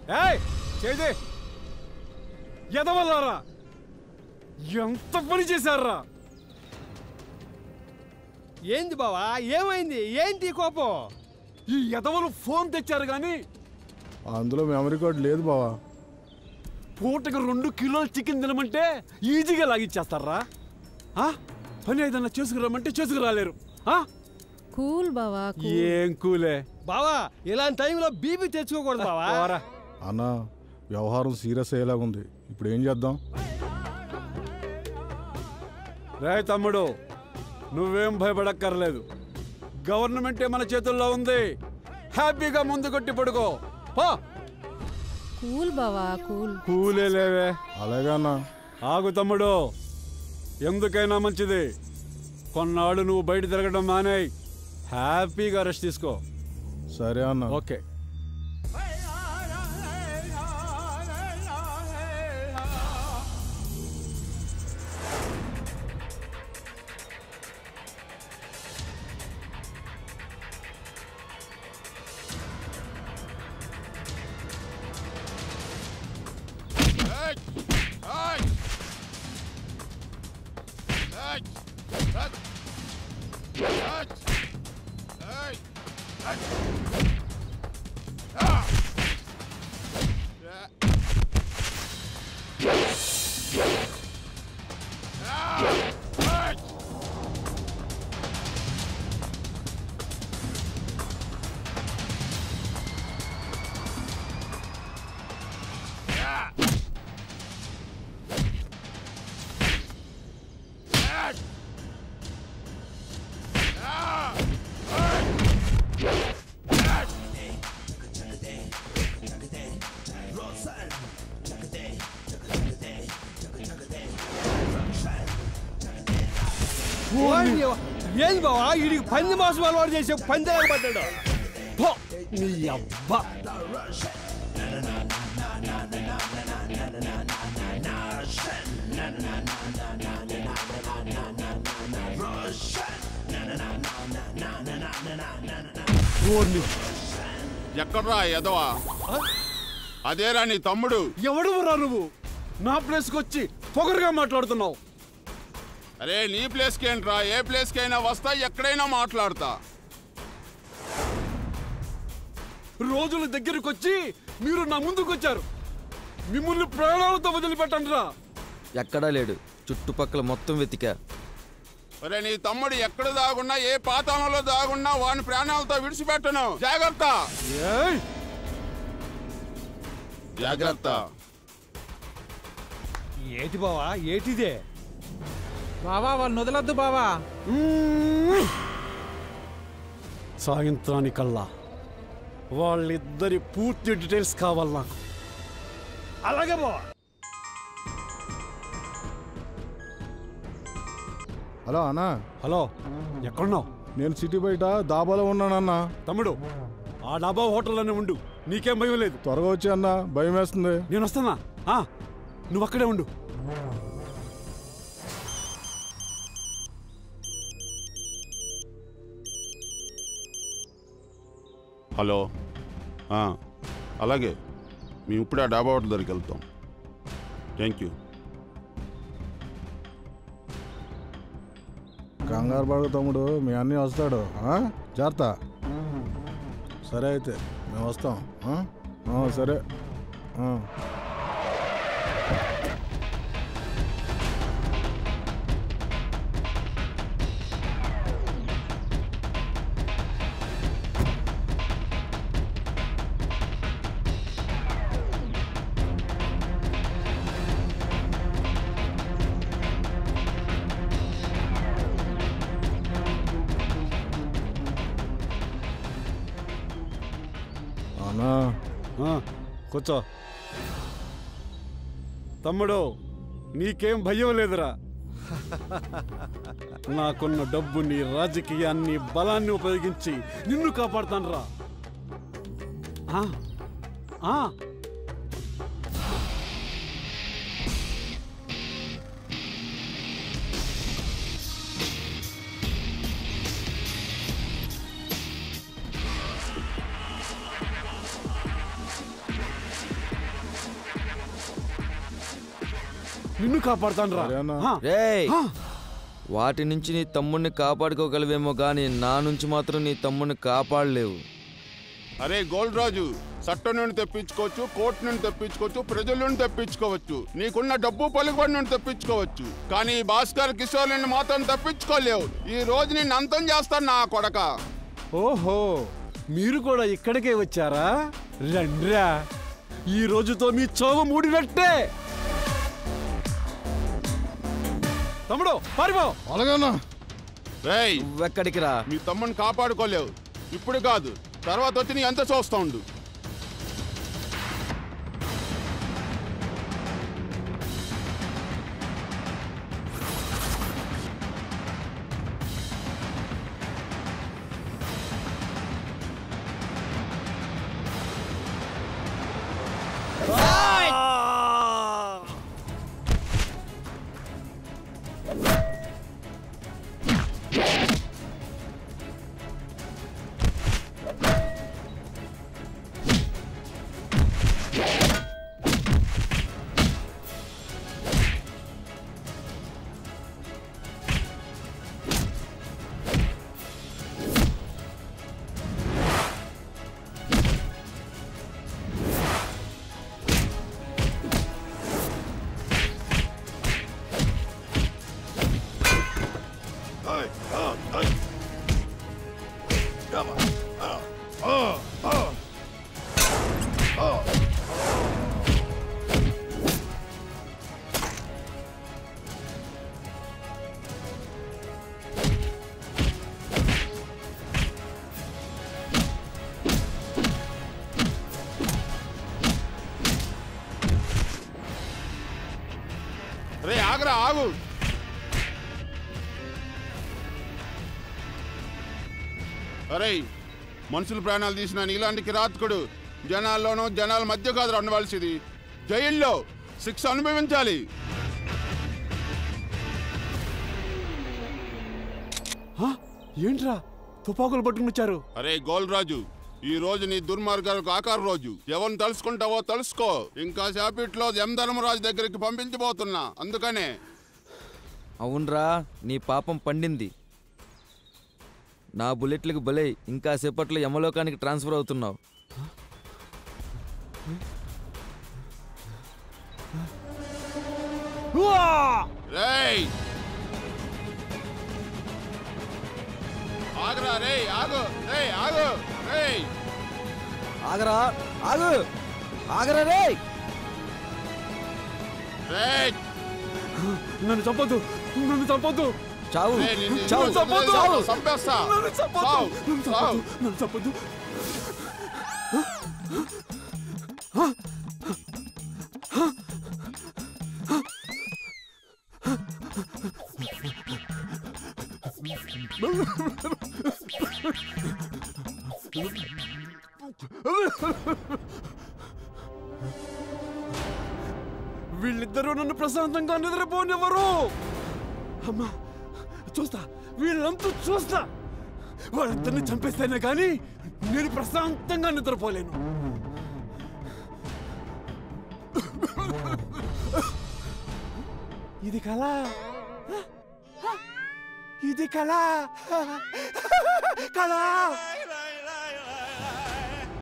ఏయ్ చేదే ఎదవల్లారా ఎంత పని చేశారా ఏంది బావా ఏమైంది ఏంటి ఈ కోపం ఈ ఎదవలు ఫోన్ తెచ్చారు కానీ అందులో మెమరీ కార్డ్ లేదు బావా పూటకి రెండు కిలోల చికెన్ తినమంటే ఈజీగా లాగిచ్చేస్తారా ఆ? పని ఏదన్నా చేసుకురమ్మంటే చేసుకురాలేరు ఆ? కూల్ బావా కూల్ ఏం కూలే బావా ఇలాంటి టైంలో బీపీ తెచ్చుకోకూడదు బావా పోరా. అన్న వ్యవహారం సీరియస్ అయ్యేలాగుంది ఇప్పుడు ఏం చేద్దాం రే తమ్ముడు నువ్వేం భయపడక్కర్లేదు గవర్నమెంటే మన చేతుల్లో ఉంది హ్యాపీగా ముందు కొట్టి పడుకో పో కూల్ బావా కూల్ కూలే లేవే అలాగే అన్న ఆగు తమ్ముడు ఎందుకైనా మంచిది కొన్నాళ్ళు నువ్వు బయట తిరగడం మానేయ్ హ్యాపీగా రెస్ట్ తీసుకో సరే అన్న ఓకే ఓయ్ ఏంది బావా వీడికి పంది మాసం అలవాటు చేసే పందిలాగా పడ్డాడు పో నీ అబ్బా ఓర్ని ఎక్కడ్రా ఎదవా అదేరా నీ తమ్ముడు ఎవడు రా నువ్వు నా ప్లేస్కి వచ్చి పొగరుగా మాట్లాడుతున్నావు అరే నీ ప్లేస్కి ఏంట్రా ఏ ప్లేస్కి అయినా వస్తా ఎక్కడైనా మాట్లాడతా రోజుల దగ్గరికి వచ్చి మీరు నా ముందుకు వచ్చారు మిమ్మల్ని ప్రాణాలతో వదిలిపెట్టండి రా ఎక్కడా లేడు చుట్టుపక్కల మొత్తం వెతికా అరే నీ తమ్ముడు ఎక్కడ దాగున్నా ఏ పాతాళంలో దాగున్నా వాని ప్రాణాలతో విడిచిపెట్టను జాగ్రత్త ఏయ్ జాగ్రత్త ఏటి బావా ఏటిదే బావా వాళ్ళని వదలొద్దు బావా మ్మ్. సాయంత్రానికల్లా వాళ్ళిద్దరి పూర్తి డీటెయిల్స్ కావాలి నాకు అలాగే బావా హలో అన్న హలో ఎక్కడున్నావు నేను సిటీ బయట దాబాలో ఉన్నానన్న తమ్ముడు ఆ డాబా హోటల్లోనే ఉండు నీకేం భయం లేదు త్వరగా వచ్చి అన్న భయం వేస్తుంది నేను వస్తున్నా ఆ, నువ్వు అక్కడే ఉండు హలో ఆ, అలాగే మేము ఇప్పుడే ఆ డాబా హోటల్ దగ్గరికి వెళ్తాం థ్యాంక్ యూ కంగారు పడక తమ్ముడు మీ అన్నీ వస్తాడు ఆ? జాగ్రత్త సరే అయితే మేము వస్తాం ఆ? ఆ, సరే ఆ. అన్నా ఆ, కూర్చో తమ్ముడు నీకేం భయం లేదురా నాకున్న డబ్బుని రాజకీయాన్ని బలాన్ని ఉపయోగించి నిన్ను కాపాడుతాను రా నిన్ను కాపాడుతాను సరేనా? రా రేయ్ వాటి నుంచి నీ తమ్ముడిని కాపాడుకోగలవేమో కానీ నా నుంచి మాత్రం నీ తమ్ముడిని కాపాడలేవు అరే గోల్డ్ రాజు చట్టం నుండి తెప్పించుకోవచ్చు కోర్టు నుండి తెప్పించుకోవచ్చు ప్రజల నుండి తెప్పించుకోవచ్చు నీకున్న డబ్బు పలుకుబడి నుండి తెప్పించుకోవచ్చు కానీ ఈ భాస్కర్ కిషోర్ నుండి మాత్రం తప్పించుకోలేవు ఈ రోజు నిన్ను అంతం చేస్తాను నా కొడక ఓహో మీరు కూడా ఇక్కడికే వచ్చారా రండ్రా ఈ రోజుతో మీ చోవ మూడినట్టే తమ్ముడు పారిపో అలాగన్నా రేయ్ నువ్వెక్కడికి రా మీ తమ్ముని కాపాడుకోలేవు ఇప్పుడు కాదు తర్వాత వచ్చి నీ ఎంత చూస్తా ఉండు రే ఆగరా ఆగు అరే మనుషుల ప్రాణాలు తీసిన నీలాంటి కిరాతకుడు జనాల్లోనూ జనాల మధ్య కాదు ఉండవలసింది జైల్లో శిక్ష అనుభవించాలి హ? ఏంట్రా తుపాకులు పట్టుకుని వచ్చారు అరే గోల్రాజు ఈ రోజు నీ దుర్మార్గాలకు ఆకార రోజు ఎవరిని తలుసుకుంటావో తలుసుకో ఇంకా శాపిట్లో ఎం ధర్మరాజు దగ్గరికి పంపించబోతున్నా అందుకనే అవునరా నీ పాపం పండింది నా బుల్లెట్లకు బలై ఇంకా సేపట్లో యమలోకానికి ట్రాన్స్ఫర్ అవుతున్నావు ఉవ్వా! రేయ్ ఆగరా రేయ్ ఆగు రేయ్ ఆగు రేయ్ ఆగరా ఆగు ఆగరా రే రేయ్ నన్ను చంపొద్దు నన్ను చంపొద్దు చావు రేయ్, నిన్ను- చావు నిన్ను చంపొద్దు. చంపేస్తా, చంపేస్తా నన్ను చంపొద్దు చావు, నన్ను చావు. చంపొద్దు నన్ను చంపొద్దు వీళ్ళిద్దరూ నన్ను ప్రశాంతంగా నిద్రపోనివ్వరు అమ్మా చూస్తా వీళ్ళంతా చూస్తా వాళ్ళిద్దరిని చంపేస్తేనే కానీ నేను ప్రశాంతంగా నిద్రపోలేను ఇది కళ ఇది కళ కళ